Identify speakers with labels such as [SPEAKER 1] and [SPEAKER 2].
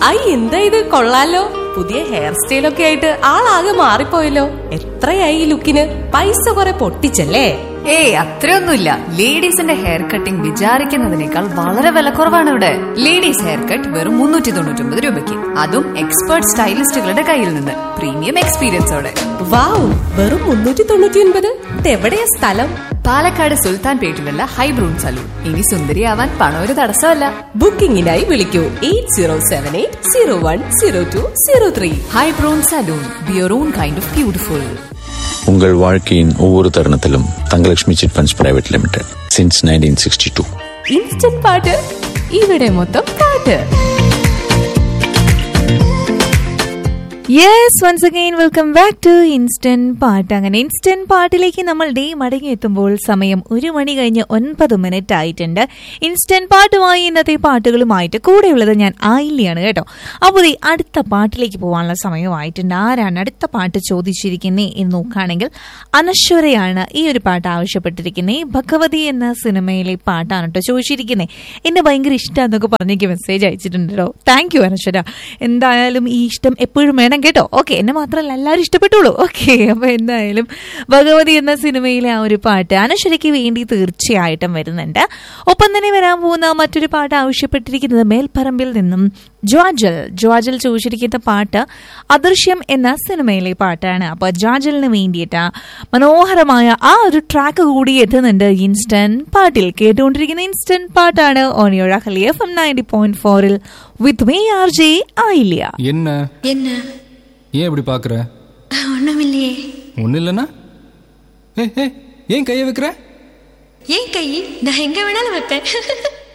[SPEAKER 1] I എന്താ ഇത് കൊള്ളാലോ പുതിയ ഹെയർ സ്റ്റൈലൊക്കെ ആയിട്ട് ആളാകെ മാറിപ്പോയല്ലോ എത്രയായി ഈ ലുക്കിന് പൈസ കുറെ പൊട്ടിച്ചല്ലേ
[SPEAKER 2] ഏയ് അത്രയൊന്നുമില്ല ലേഡീസിന്റെ ഹെയർ കട്ടിംഗ് വിചാരിക്കുന്നതിനേക്കാൾ വളരെ വിലക്കുറവാണ് ഇവിടെ ലേഡീസ് ഹെയർ കട്ട് വെറും മുന്നൂറ്റി തൊണ്ണൂറ്റി ഒമ്പത് രൂപയ്ക്ക് അതും എക്സ്പേർട്ട് സ്റ്റൈലിസ്റ്റുകളുടെ കയ്യിൽ നിന്ന് പ്രീമിയം എക്സ്പീരിയൻസോടെ
[SPEAKER 1] വാവ് വെറും മുന്നൂറ്റി തൊണ്ണൂറ്റി ഒൻപത് ഇതെവിടെയാ സ്ഥലം
[SPEAKER 2] പാലക്കാട് സുൽത്താൻ പേട്ടിലുള്ള ഹൈബ്രൂൺ സലൂൺ ഇനി സുന്ദരിയാവാൻ പണം ഒരു തടസ്സമല്ല
[SPEAKER 1] ബുക്കിംഗിനായി വിളിക്കൂ eight zero seven eight zero one zero two zero three
[SPEAKER 2] Hybrune salon be your own kind of beautiful
[SPEAKER 3] உங்கள் வாழ்க்கையின் ஒவ்வொரு தருணத்திலும் Thangalakshmi chit funds private limited since nineteen sixty two
[SPEAKER 1] instant പാട്ട് ഇവിടെ മൊത്തം പാട്ട്
[SPEAKER 4] yes once again welcome back to instant പാട്ട് അങ്ങനെ ഇൻസ്റ്റന്റ് പാട്ടിലേക്ക് നമ്മൾ ഡേ മടങ്ങി എത്തുമ്പോൾ സമയം ഒരു മണി കഴിഞ്ഞ് ഒൻപത് മിനിറ്റ് ആയിട്ടുണ്ട് ഇൻസ്റ്റന്റ് പാട്ടുമായി ഇന്നത്തെ പാട്ടുകളുമായിട്ട് കൂടെയുള്ളത് ഞാൻ ആയില്യാണ് കേട്ടോ അപ്പോൾ ഈ അടുത്ത പാട്ടിലേക്ക് പോകാനുള്ള സമയമായിട്ടുണ്ട് ആരാണ് അടുത്ത പാട്ട് ചോദിച്ചിരിക്കുന്നേ എന്ന് നോക്കുകയാണെങ്കിൽ അനശ്വരയാണ് ഈ ഒരു പാട്ട് ആവശ്യപ്പെട്ടിരിക്കുന്നത് ഭഗവതി എന്ന സിനിമയിലെ പാട്ടാണ് കേട്ടോ ചോദിച്ചിരിക്കുന്നത് എന്നെ ഭയങ്കര ഇഷ്ടമാണെന്നൊക്കെ പറഞ്ഞേക്ക് മെസ്സേജ് അയച്ചിട്ടുണ്ടല്ലോ താങ്ക് യു അനശ്വര എന്തായാലും ഈ ഇഷ്ടം എപ്പോഴും വേണം കേട്ടോ ഓക്കെ എന്നെ മാത്രമല്ല എല്ലാവരും ഇഷ്ടപ്പെട്ടുള്ളൂ ഓക്കെ അപ്പൊ എന്തായാലും ഭഗവതി എന്ന സിനിമയിലെ ആ ഒരു പാട്ട് അനശ്വരയ്ക്ക് വേണ്ടി തീർച്ചയായിട്ടും വരുന്നുണ്ട് ഒപ്പം തന്നെ വരാൻ പോകുന്ന മറ്റൊരു പാട്ട് ആവശ്യപ്പെട്ടിരിക്കുന്നത് മേൽപ്പറമ്പിൽ നിന്നും ജ്വാജൽ ജ്വാജൽ ചോദിച്ചിരിക്കുന്ന പാട്ട് അദൃശ്യം എന്ന സിനിമയിലെ പാട്ടാണ് അപ്പൊ ജ്വാജലിന് വേണ്ടിയിട്ട് മനോഹരമായ ആ ഒരു ട്രാക്ക് കൂടി എത്തുന്നുണ്ട് ഇൻസ്റ്റന്റ് പാട്ടിൽ കേട്ടുകൊണ്ടിരിക്കുന്ന ഇൻസ്റ്റന്റ് പാട്ടാണ് on your Ahali F M ninety point ഫോറിൽ വിത്ത് മീ ആർ ജെ ആയില്ല
[SPEAKER 5] என்ன
[SPEAKER 6] என்ன
[SPEAKER 5] ஏன் இப்படி பாக்குற
[SPEAKER 6] ஒண்ணுமில்லையே
[SPEAKER 5] ஒன்றும் இல்லைன்னா ஏய் ஏய் ஏன் கையை வைக்கிற
[SPEAKER 6] ஏன் கை நான் எங்க வேணாலும் வைப்பேன்